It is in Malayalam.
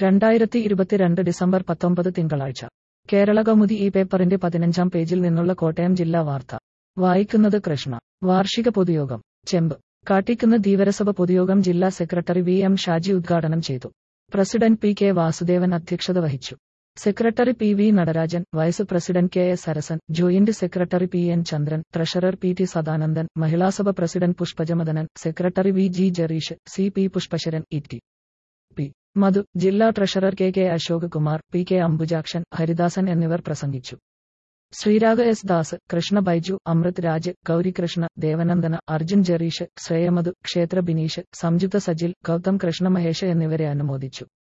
രണ്ടായിരത്തി ഇരുപത്തിരണ്ട് ഡിസംബർ പത്തൊമ്പത് തിങ്കളാഴ്ച കേരള കൗമുദി ഈ പേപ്പറിന്റെ പതിനഞ്ചാം പേജിൽ നിന്നുള്ള കോട്ടയം ജില്ലാ വാർത്ത വായിക്കുന്നത് കൃഷ്ണ വാർഷിക പൊതുയോഗം ചെമ്പ് കാട്ടിക്കുന്ന് ധീവരസഭ പൊതുയോഗം ജില്ലാ സെക്രട്ടറി വി എം ഷാജി ഉദ്ഘാടനം ചെയ്തു പ്രസിഡന്റ് പി കെ വാസുദേവൻ അധ്യക്ഷത വഹിച്ചു secretary P V Natarajan vice president K S Sarasan joint secretary P N Chandran treasurer P T Sadanandan Mahilasabha president Pushpajamadanan secretary V G Jereesh C P Pushpasharan E T P Madhu ജില്ലാ treasurer K K Ashok Kumar P K Ambujakshan Haridasan എന്നിവർ പ്രസംഗിച്ചു ശ്രീരാഗ എസ് ദാസ് കൃഷ്ണ ബൈജു അമൃത് രാജ് ഗൗരികൃഷ്ണ ദേവനന്ദന അർജുൻ ജെറീഷ് ശ്രേയമധു ക്ഷേത്ര ബിനീഷ് സംയുക്ത സജിൽ ഗൗതം കൃഷ്ണ മഹേഷ് എന്നിവരെ അനുമോദിച്ചു